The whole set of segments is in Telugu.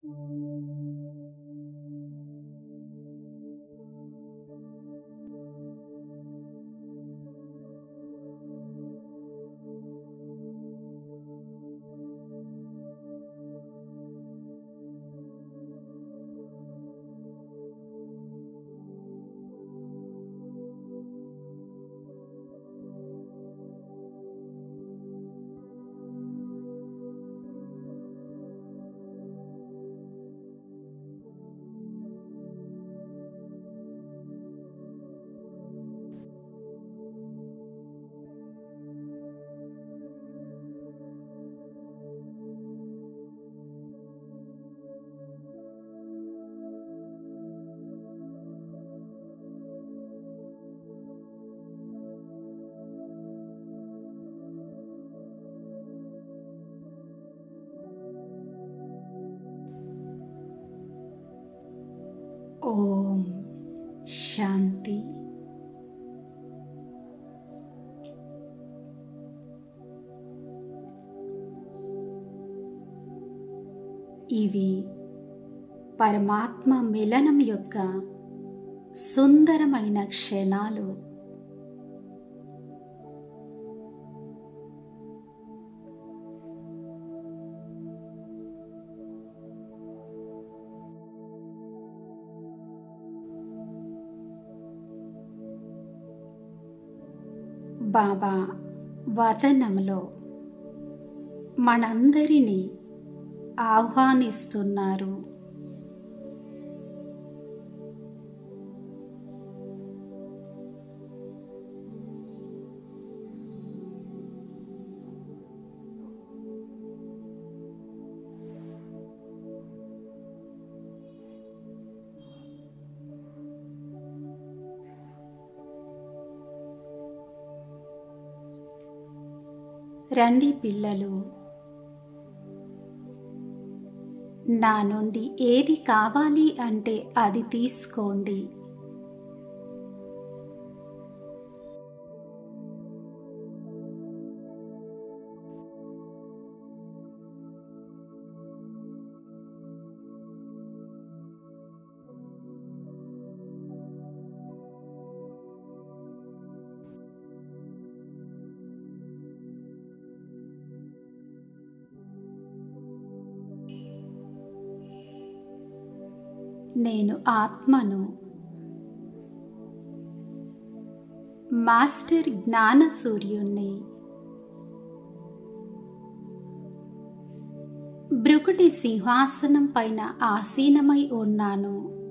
ఓం శాంతి ఇవి పరమాత్మ మిలనం యొక్క సుందరమైన క్షణాలు బాబా వదనంలో మనందరినీ ఆహ్వానిస్తున్నారు రండి పిల్లలు నా నుండి ఏది కావాలి అంటే అది తీసుకోండి నేను ఆత్మను మాస్టర్ జ్ఞాన సూర్యుణ్ణి భృకుటి సింహాసనం పైన ఆసీనమై ఉన్నాను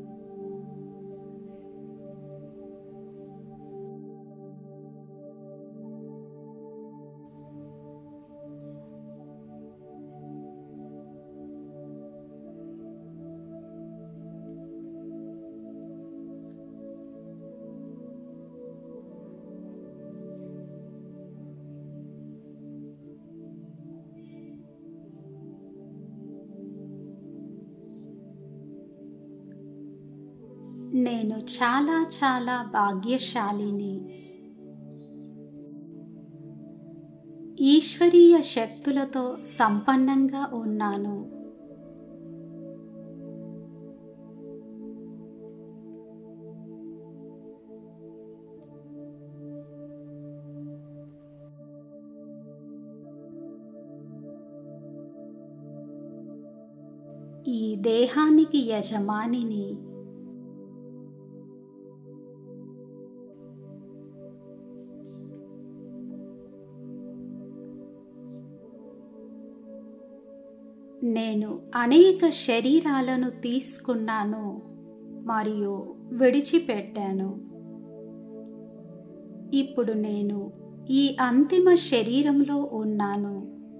నేను చాలా చాలా భాగ్యశాలిని ఈశ్వరీయ శక్తులతో సంపన్నంగా ఉన్నాను ఈ దేహానికి యజమానిని నేను అనేక శరీరాలను తీసుకున్నాను మరియు విడిచిపెట్టాను ఇప్పుడు నేను ఈ అంతిమ శరీరంలో ఉన్నాను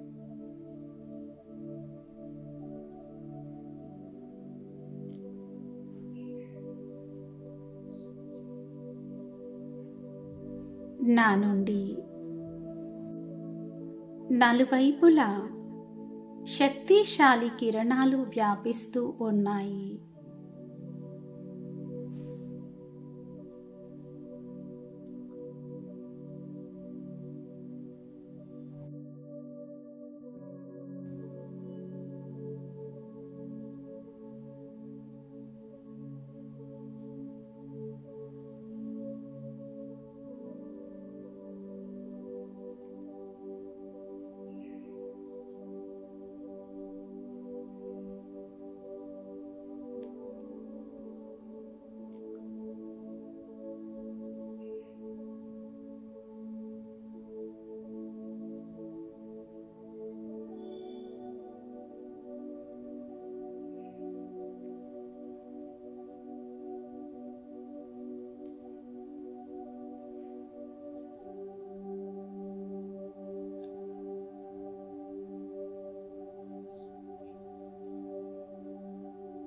నా నుండి నలువైపులా శక్తిశాలి కిరణాలు వ్యాపిస్తూ ఉన్నాయి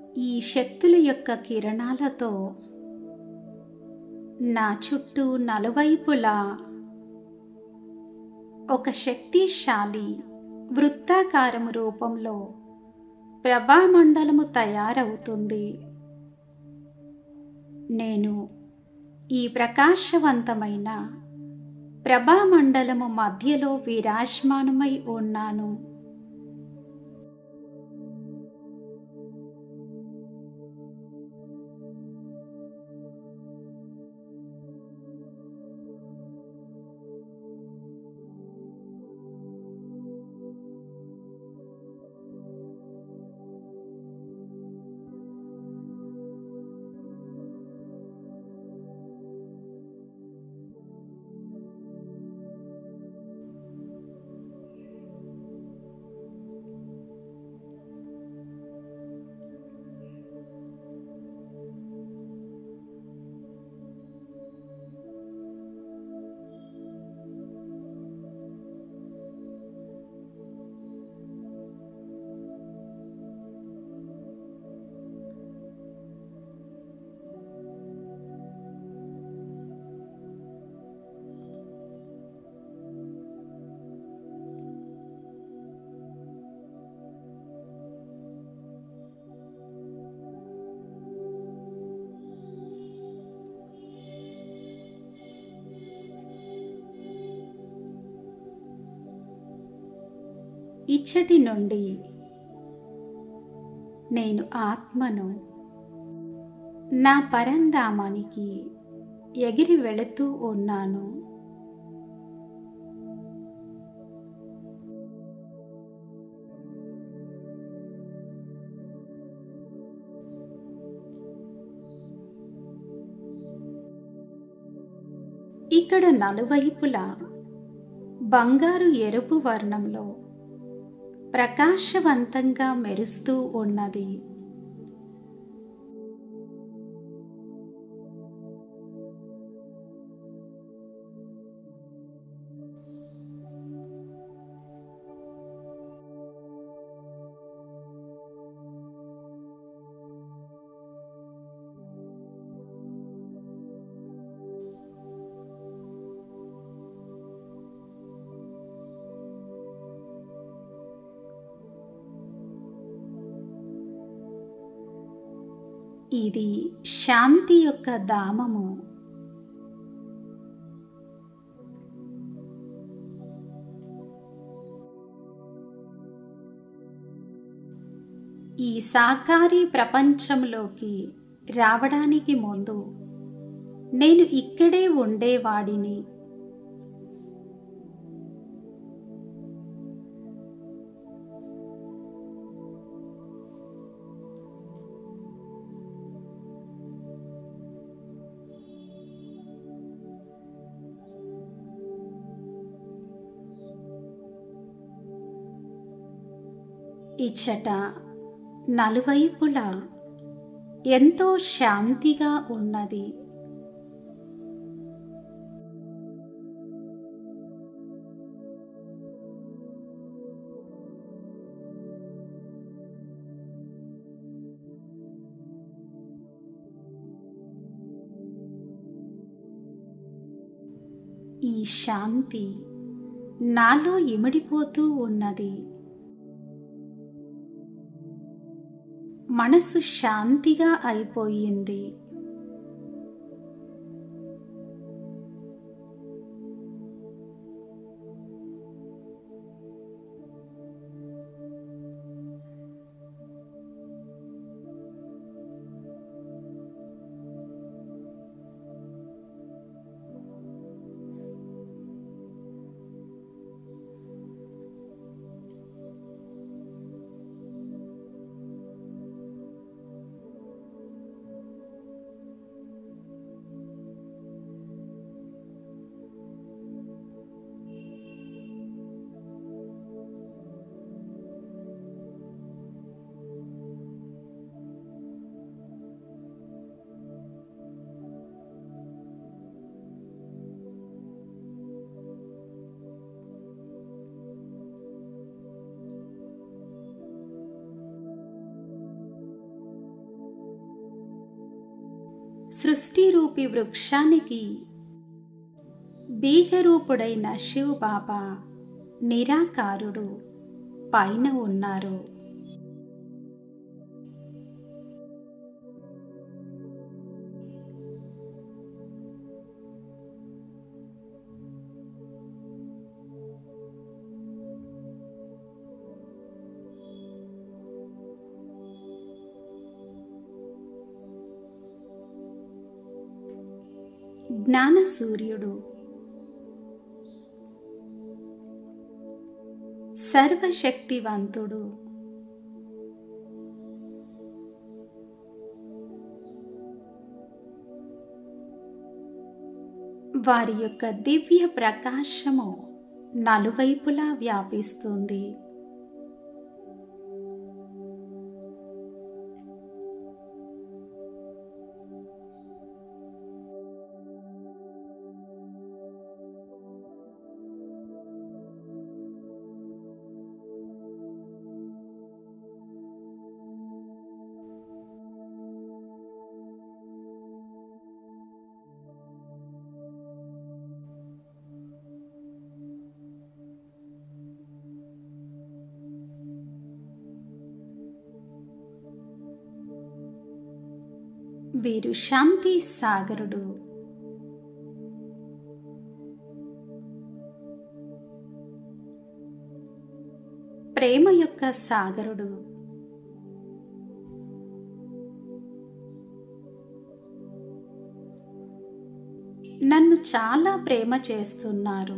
ఈ శక్తుల యొక్క కిరణాలతో నా చుట్టూ నలువైపులా ఒక శక్తిశాలి వృత్తాకారము రూపంలో ప్రభామండలము తయారవుతుంది నేను ఈ ప్రకాశవంతమైన ప్రభామండలము మధ్యలో విరాజమానమై ఉన్నాను ఇచ్చటి నుండి నేను ఆత్మను నా పరంధామానికి ఎగిరి వెళుతూ ఉన్నాను ఇక్కడ నలువైపులా బంగారు ఎరుపు వర్ణంలో ప్రకాశవంతంగా మెరుస్తూ ఉన్నది ఇది శాంతి యొక్క ధామము ఈ సాకారీ ప్రపంచంలోకి రావడానికి ముందు నేను ఇక్కడే ఉండేవాడిని ఇచ్చట నలువైపులా ఎంతో శాంతిగా ఉన్నది ఈ శాంతి నాలో ఇమిడిపోతూ ఉన్నది మనసు శాంతిగా అయిపోయింది సృష్టిరూపి వృక్షానికి బీజరూపుడైన శివ్ బాబా నిరాకారుడు పైన ఉన్నారు జ్ఞాన సూర్యుడు సర్వశక్తివంతుడు వారి యొక్క దివ్య ప్రకాశము నలువైపులా వ్యాపిస్తుంది వీరు శాంతి సాగరుడు ప్రేమ యొక్క సాగరుడు నన్ను చాలా ప్రేమ చేస్తున్నారు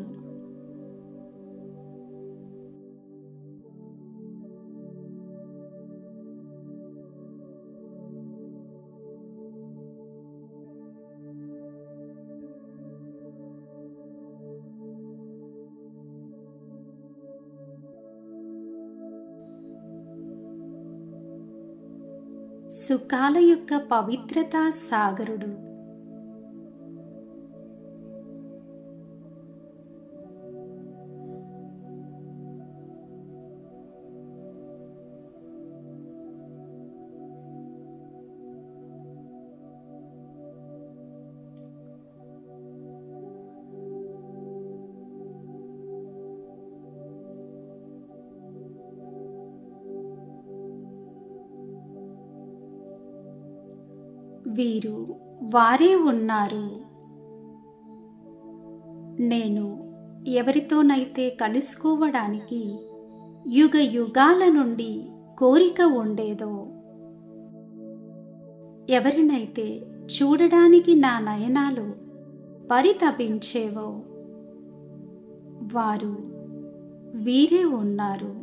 సుఖాల యొక్క పవిత్రతా సాగరుడు వీరు వారే ఉన్నారు నేను ఎవరితోనైతే కలుసుకోవడానికి యుగ యుగాల నుండి కోరిక ఉండేదో ఎవరినైతే చూడడానికి నా నయనాలు పరితపించేవో వారు వీరే ఉన్నారు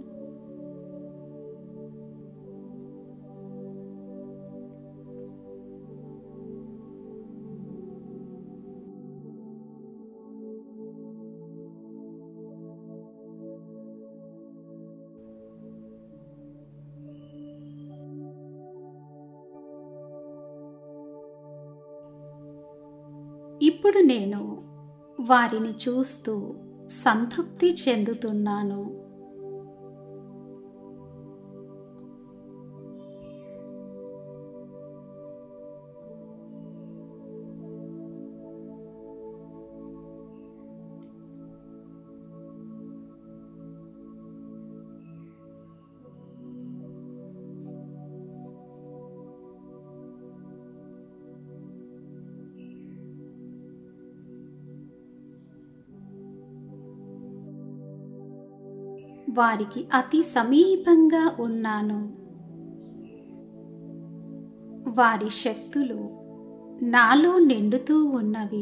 ఇప్పుడు నేను వారిని చూస్తూ సంతృప్తి చెందుతున్నాను వారికి అతి సమీపంగా ఉన్నాను వారి శక్తులు నాలో నిండుతూ ఉన్నవి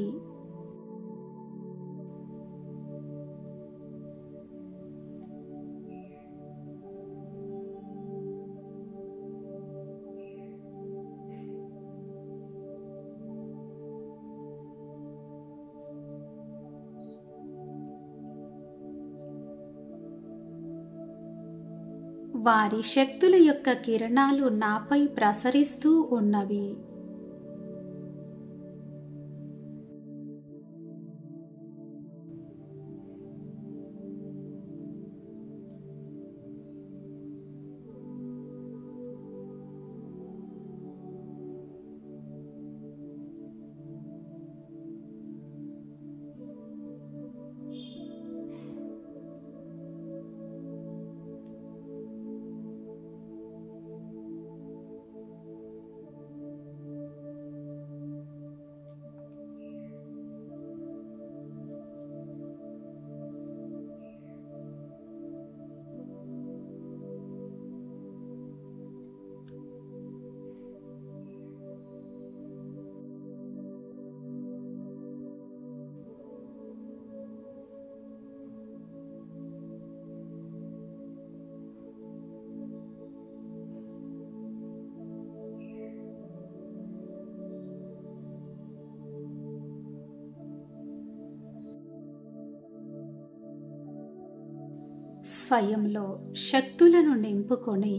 వారి శక్తుల యొక్క కిరణాలు నాపై ప్రసరిస్తూ ఉన్నవి స్వయంలో శక్తులను నింపుకొని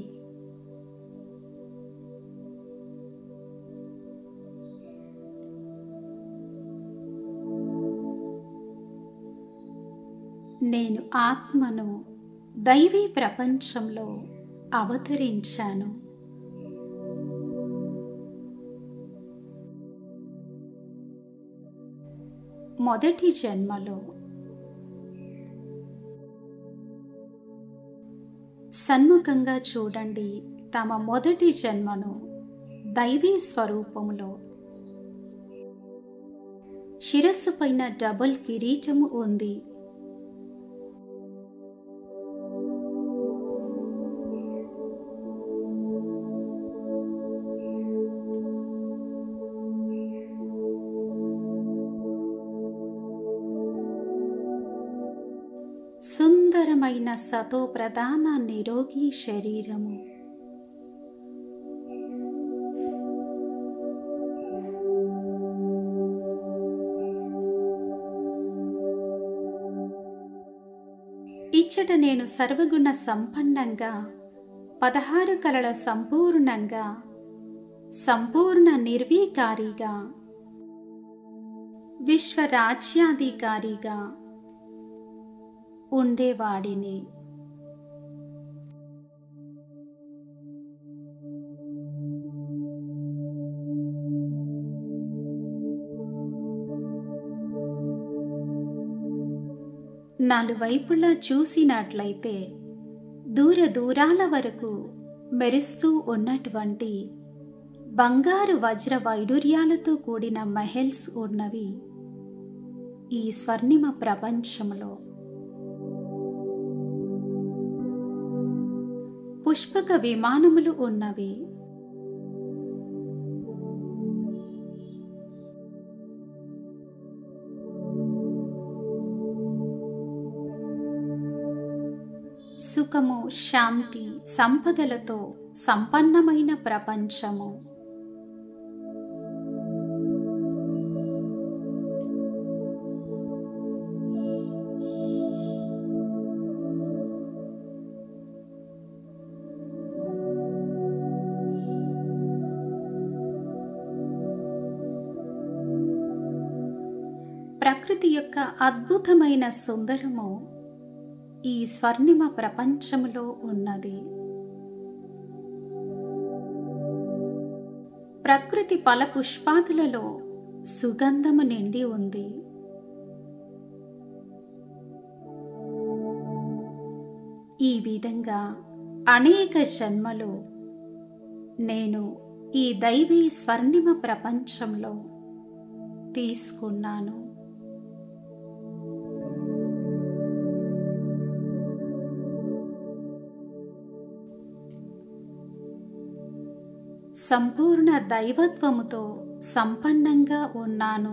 నేను ఆత్మను దైవీ ప్రపంచంలో అవతరించాను మొదటి జన్మలో సన్ముఖంగా చూడండి తమ మొదటి జన్మను దైవీ స్వరూపములో శిరస్సు పైన డబుల్ కిరీటము ఉంది సుందరమైన సతో ప్రధాన నిరోగి శరీరము ఇచ్చట నేను సర్వగుణ సంపన్నంగా పదహారు కలల సంపూర్ణంగా సంపూర్ణ నిర్వీకారిగా విశ్వరాజ్యాధికారిగా ఉండేవాడిని నలువైపులా చూసినట్లయితే దూర దూరాల వరకు మెరుస్తూ ఉన్నటువంటి బంగారు వజ్ర వైడూర్యాలతో కూడిన మహల్స్ ఉన్నవి ఈ స్వర్ణిమ ప్రపంచంలో పుష్పక విమానములు ఉన్నవి సుఖము శాంతి సంపదలతో సంపన్నమైన ప్రపంచము ప్రకృతి యొక్క అద్భుతమైన సుందరము ఈ స్వర్ణిమ ప్రపంచములో ఉన్నది ప్రకృతి ఫల పుష్పాదులలో సుగంధము నిండి ఉంది ఈ విధంగా అనేక జన్మలు నేను ఈ దైవీ స్వర్ణిమ ప్రపంచంలో తీసుకున్నాను సంపూర్ణ దైవత్వముతో సంపన్నంగా ఉన్నాను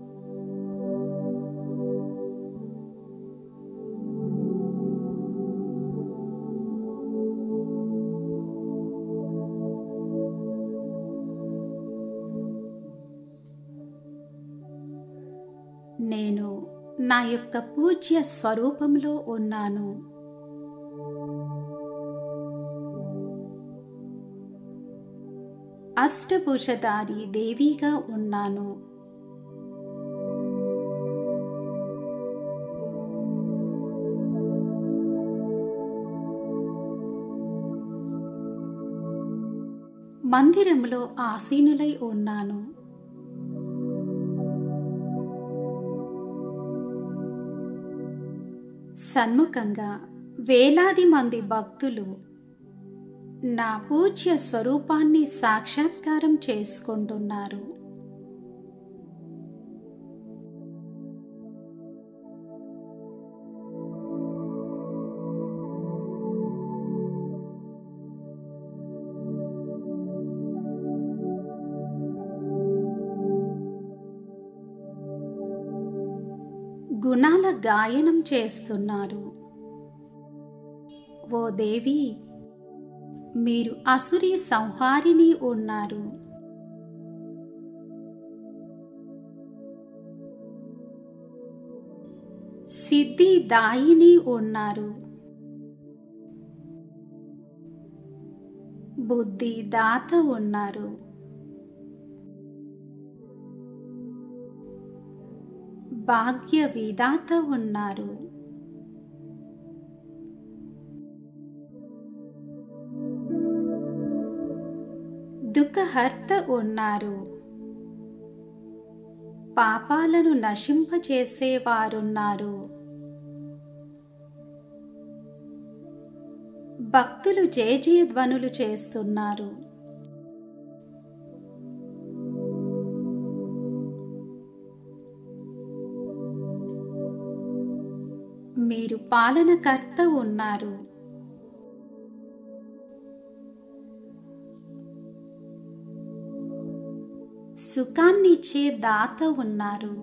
నేను నా యొక్క పూజ్య స్వరూపంలో ఉన్నాను అష్టభుజధారి దేవిగా ఉన్నాను మందిరంలో ఆసీనులై ఉన్నాను సన్ముఖంగా వేలాది మంది భక్తులు నా పూజ్య స్వరూపాన్ని సాక్షాత్కారం చేసుకుంటున్నారు గుణాల గాయనం చేస్తున్నారు ఓ దేవి మీరు అసురి సంహారిని ఉన్నారు సిద్ధి దాయిని ఉన్నారు బుద్ధి దాత ఉన్నారు భాగ్య విధాత ఉన్నారు దుఃఖహర్త ఉన్నారు పాపాలను నశింపచేసేవారున్నారు భక్తులు జయజయ ధ్వనులు చేస్తున్నారు మీరు పాలనకర్త ఉన్నారు సుఖాన్నిచ్చే దాత ఉన్నారు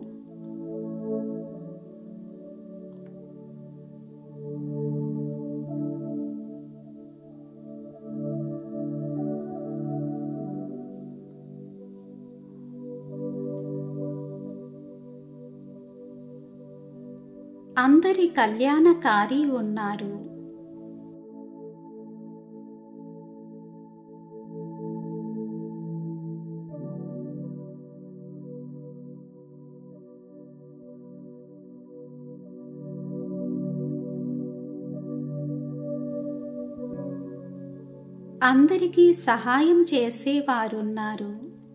అందరి కళ్యాణకారి ఉన్నారు అందరికీ సహాయం చేసేవారున్నారు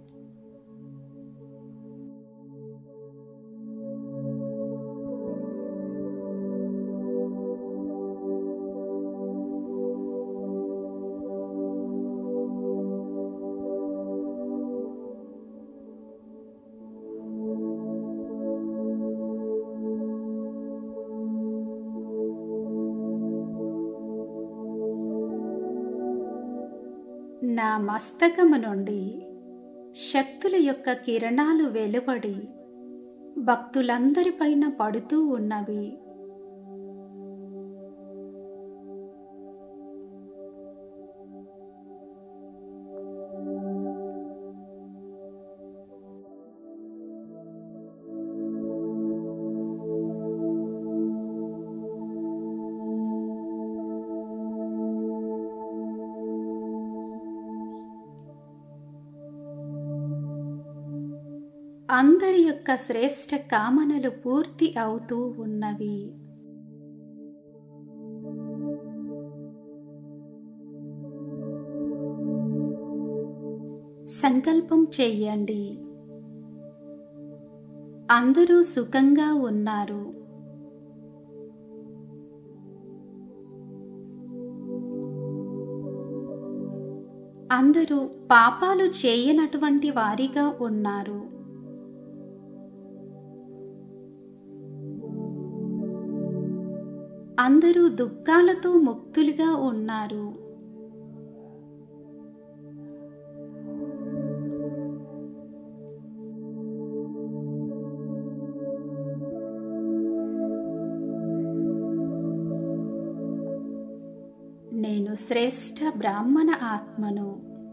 నా మస్తకము నుండి శక్తుల యొక్క కిరణాలు వెలువడి భక్తులందరిపైన పడుతూ ఉన్నవి అందరి యొక్క శ్రేష్ట కామనలు పూర్తి అవుతూ ఉన్నవి సంకల్పం చెయ్యండి అందరూ సుఖంగా ఉన్నారు అందరూ పాపాలు చేయనటువంటి వారిగా ఉన్నారు అందరూ దుఃఖాలతో ముక్తులుగా ఉన్నారు నేను శ్రేష్ఠ బ్రాహ్మణ ఆత్మను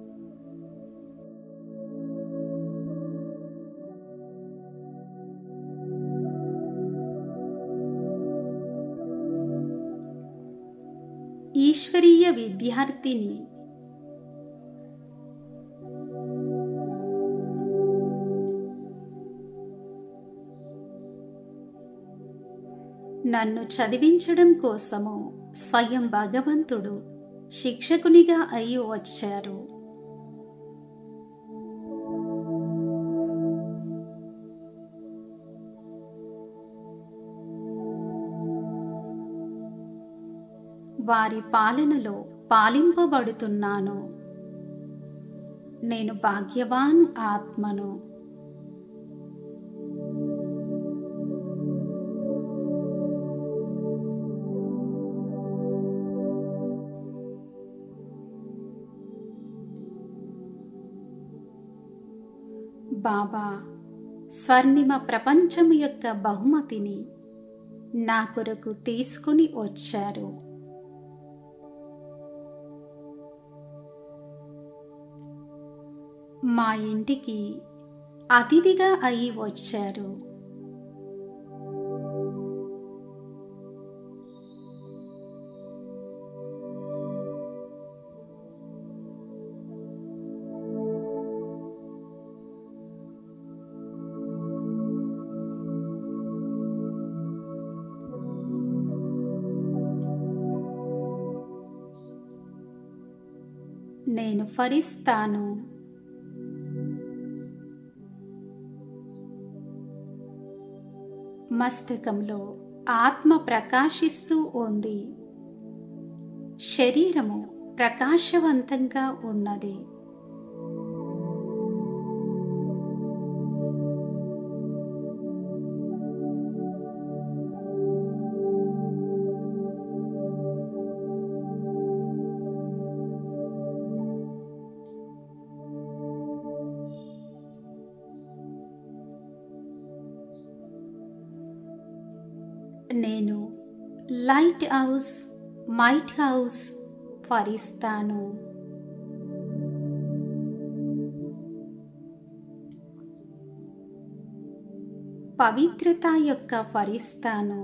ఈశ్వరీయ విద్యార్థిని నన్ను చదివించడం కోసము స్వయం భగవంతుడు శిక్షకునిగా అయి వచ్చారు వారి పాలనలో పాలింపబడుతున్నాను నేను భాగ్యవాన్ ఆత్మను బాబా స్వర్ణిమ ప్రపంచం యొక్క బహుమతిని నా కొరకు తీసుకుని వచ్చారు మా ఇంటికి అతిథిగా అయి వచ్చారు నేను ఫరిస్తాను మస్తకంలో ఆత్మ ప్రకాశిస్తూ ఉంది శరీరము ప్రకాశవంతంగా ఉన్నది నేను లైట్ హౌస్ మైట్ హౌస్ ఫరిస్తాను పవిత్రత యొక్క ఫరిస్తాను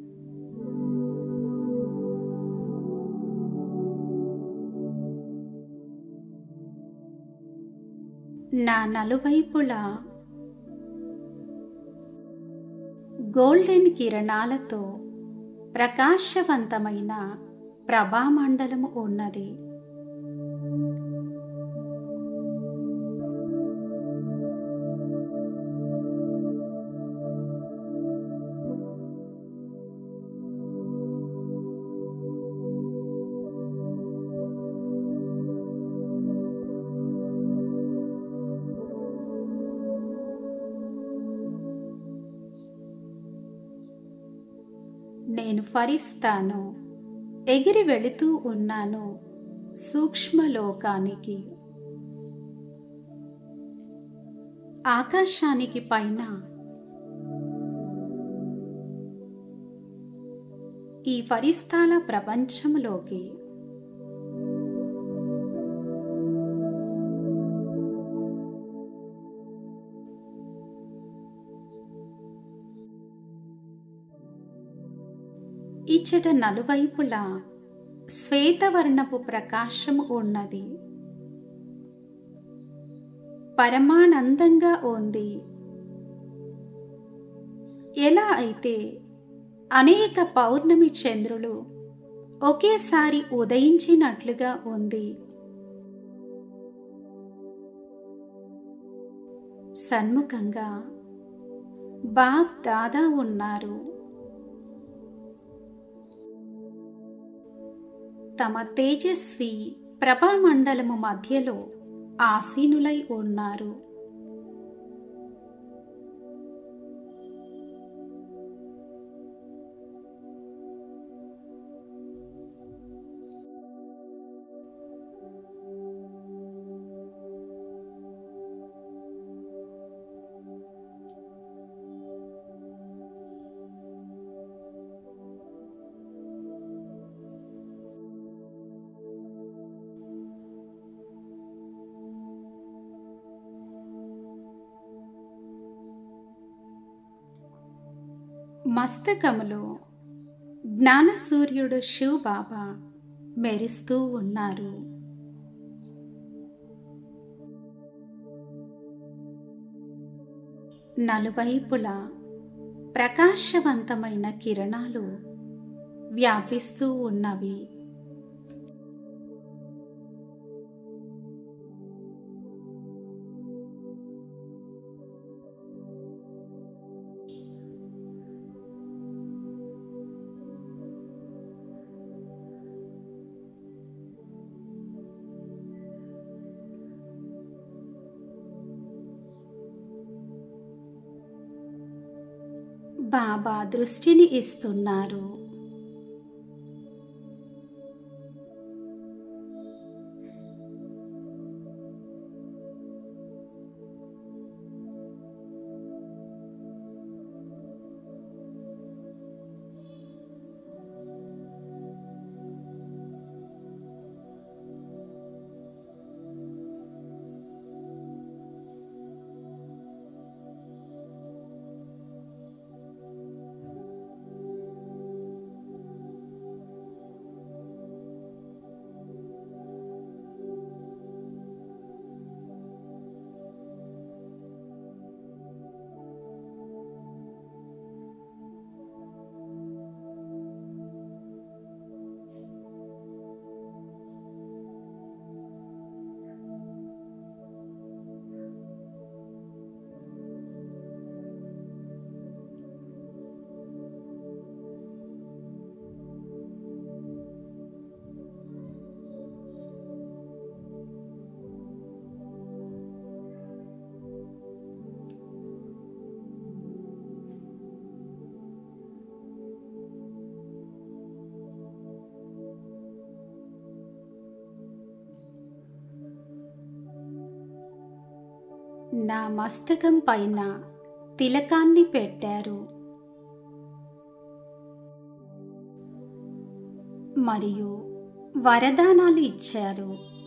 నా నలువైపులా గోల్డెన్ కిరణాలతో ప్రకాశవంతమైన ప్రభామండలము ఉన్నది నేను ఫరిస్తాను ఎగిరి వెళుతూ ఉన్నాను సూక్ష్మలోకానికి ఆకాశానికి పైన ఈ ఫరిస్తాల ప్రపంచంలోకి ఇచ్చట నలువైపులా శ్వేతవర్ణపు ప్రకాశం ఉన్నది పరమానందంగా ఉంది ఎలా అయితే అనేక పౌర్ణమి చంద్రులు ఒకేసారి ఉదయించినట్లుగా ఉంది సన్ముఖంగా బాబ్ దాదా ఉన్నారు తమ తేజస్వి ప్రభామండలము మధ్యలో ఆసీనులై ఉన్నారు మస్తకములో జ్ఞానసూర్యుడు శివ్ బాబా మెరుస్తూ ఉన్నారు నలువైపులా ప్రకాశవంతమైన కిరణాలు వ్యాపిస్తూ ఉన్నవి బాబా దృష్టిని ఇస్తున్నారు నా మస్తకం పైన తిలకాన్ని పెట్టారు మరియు వరదానాలు ఇచ్చారు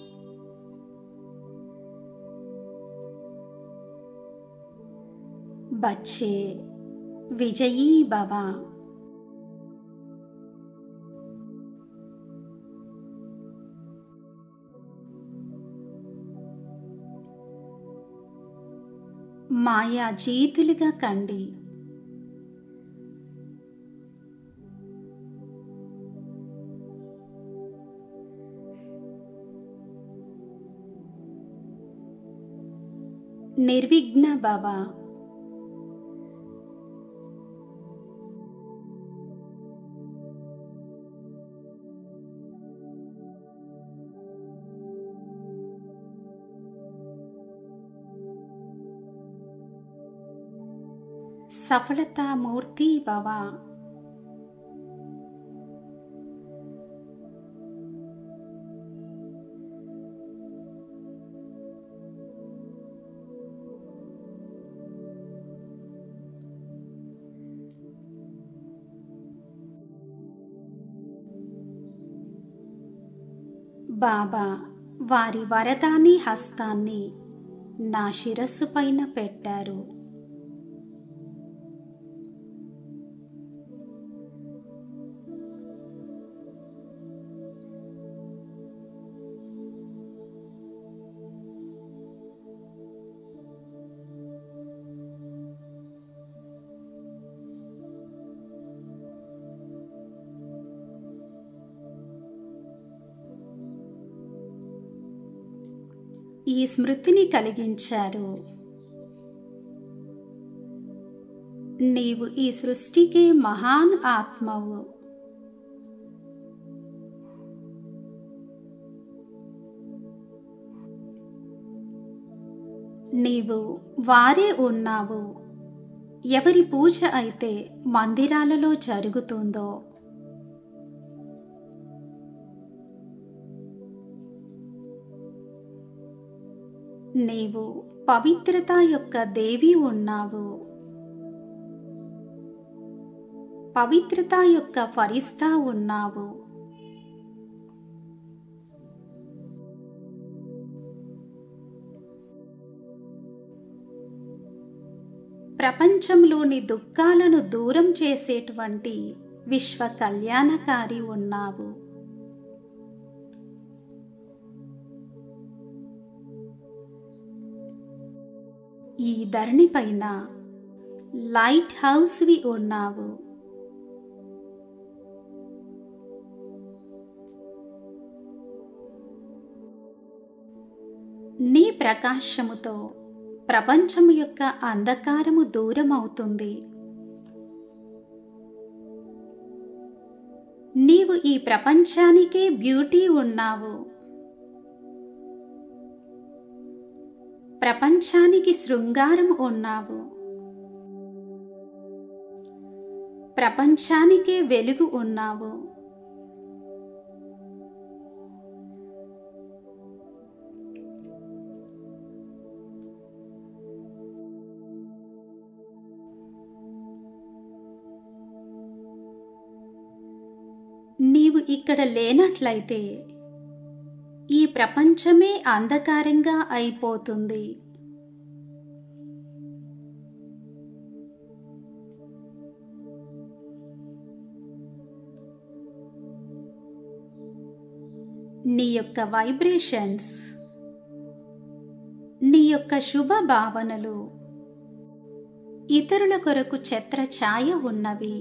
బచ్చే విజయీ భవ మాయా జీతులుగా కండి నిర్విఘ్న భవ సఫలతామూర్తి భవ బాబా వారి వరదాని హస్తాన్ని నా శిరస్సు పైన పెట్టారు ఈ స్మృతిని కలిగించారు నీవు ఈ సృష్టికే మహాన్ ఆత్మవు నీవు వారే ఉన్నావు ఎవరి పూజ అయితే మందిరాలలో జరుగుతుందో నీవు పవిత్రత యొక్క దేవి ఉన్నావు పవిత్రత యొక్క ఫరిస్తా ఉన్నావు ప్రపంచంలోని దుఃఖాలను దూరం చేసేటువంటి విశ్వ కళ్యాణకారి ఉన్నావు ఈ ధరణి పైన లైట్ హౌస్వి ఉన్నావు నీ ప్రకాశముతో ప్రపంచము యొక్క అంధకారము దూరమవుతుంది నీవు ఈ ప్రపంచానికే బ్యూటీ ఉన్నావు ప్రపంచానికి శృంగారం ఉన్నావు ప్రపంచానికే వెలుగు ఉన్నావు నీవు ఇక్కడ లేనట్లయితే ఈ ప్రపంచమే అంధకారంగా అయిపోతుంది నీ యొక్క వైబ్రేషన్స్ నీ యొక్క శుభ భావనలు ఇతరుల కొరకు ఛత్ర ఛాయ ఉన్నవి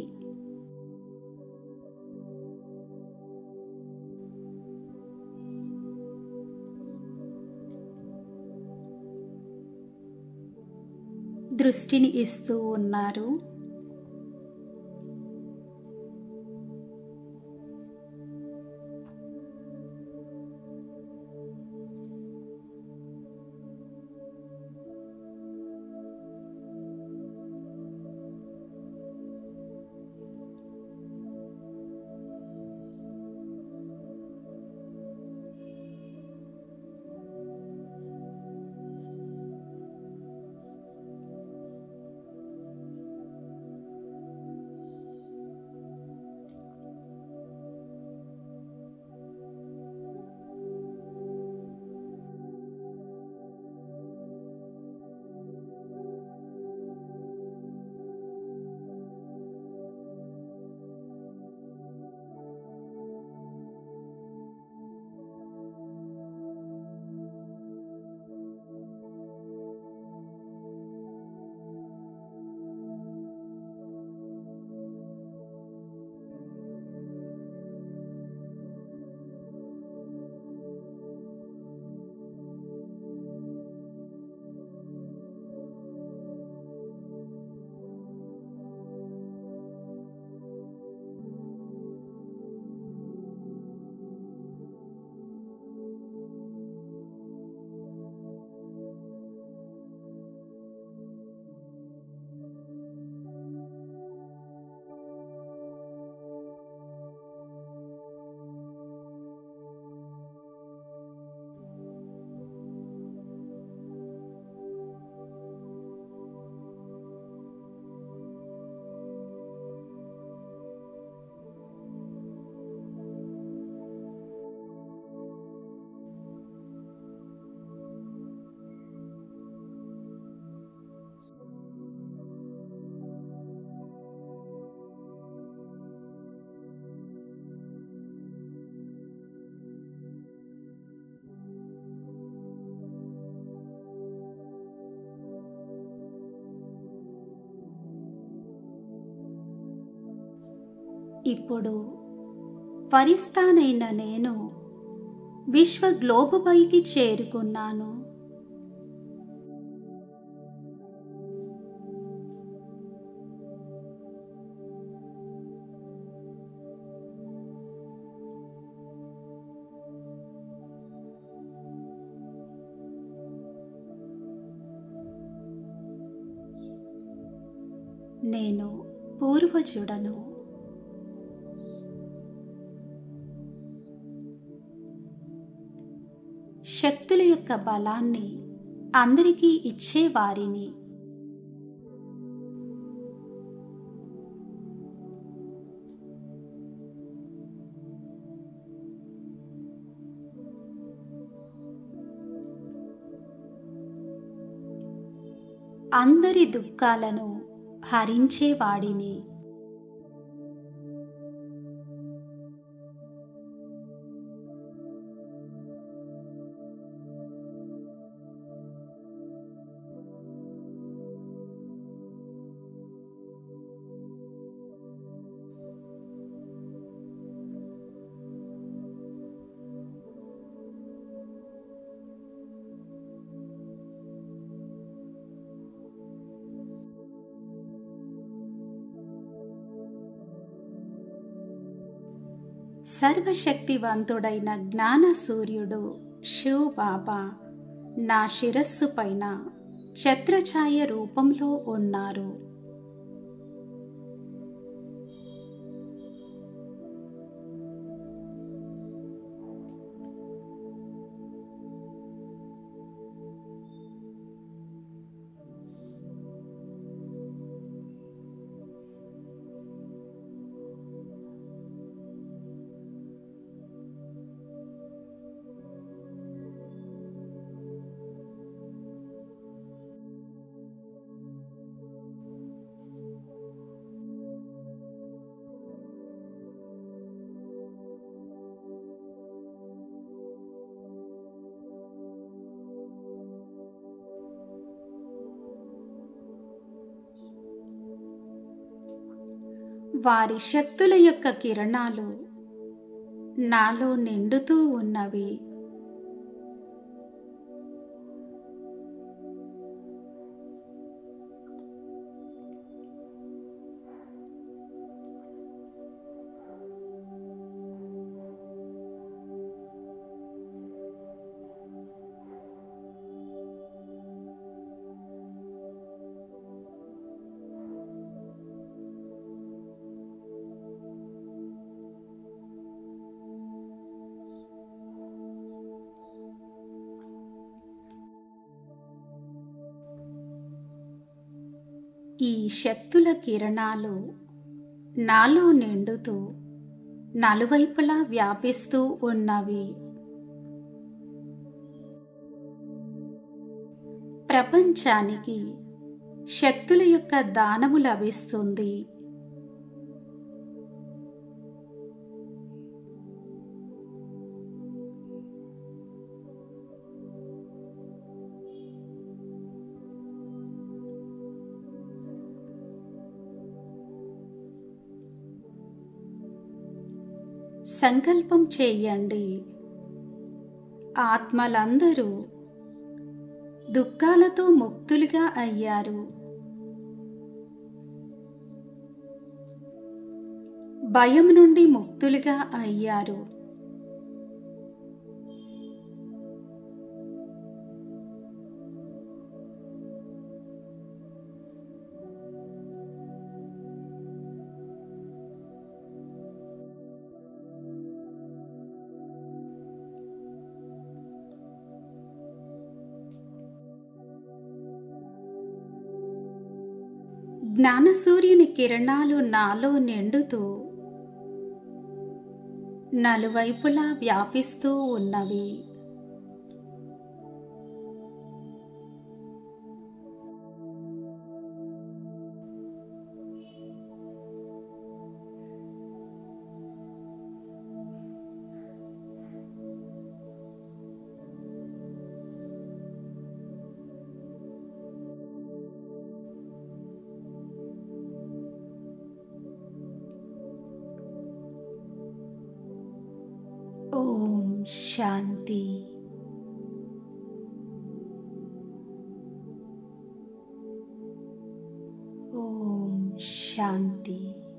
దృష్టిని ఇస్తూ ఉన్నారు ఇప్పుడు ఫరిస్తానైన నేను విశ్వ గ్లోబుపైకి చేరుకున్నాను నేను పూర్వజుడను శక్తుల యొక్క బలాన్ని అందరికీ ఇచ్చేవారిని అందరి దుఃఖాలను హరించేవాడిని సర్వశక్తివంతుడైన జ్ఞాన సూర్యుడు శివ్ బాబా నా శిరస్సు పైన ఛత్రఛాయ రూపంలో ఉన్నారు వారి శక్తుల యొక్క కిరణాలు నాలో నిండుతూ ఉన్నవి ఈ శక్తుల కిరణాలు నాలో నిండుతూ నలువైపులా వ్యాపిస్తూ ఉన్నవి ప్రపంచానికి శక్తుల యొక్క దానము లభిస్తుంది సంకల్పం చేయండి ఆత్మలందరూ దుఃఖాలతో ముక్తులుగా అయ్యారు భయం నుండి ముక్తులుగా అయ్యారు జ్ఞానసూర్యుని కిరణాలు నాలో నిండుతూ నలువైపులా వ్యాపిస్తూ ఉన్నవి శాంతి ఓం శాంతి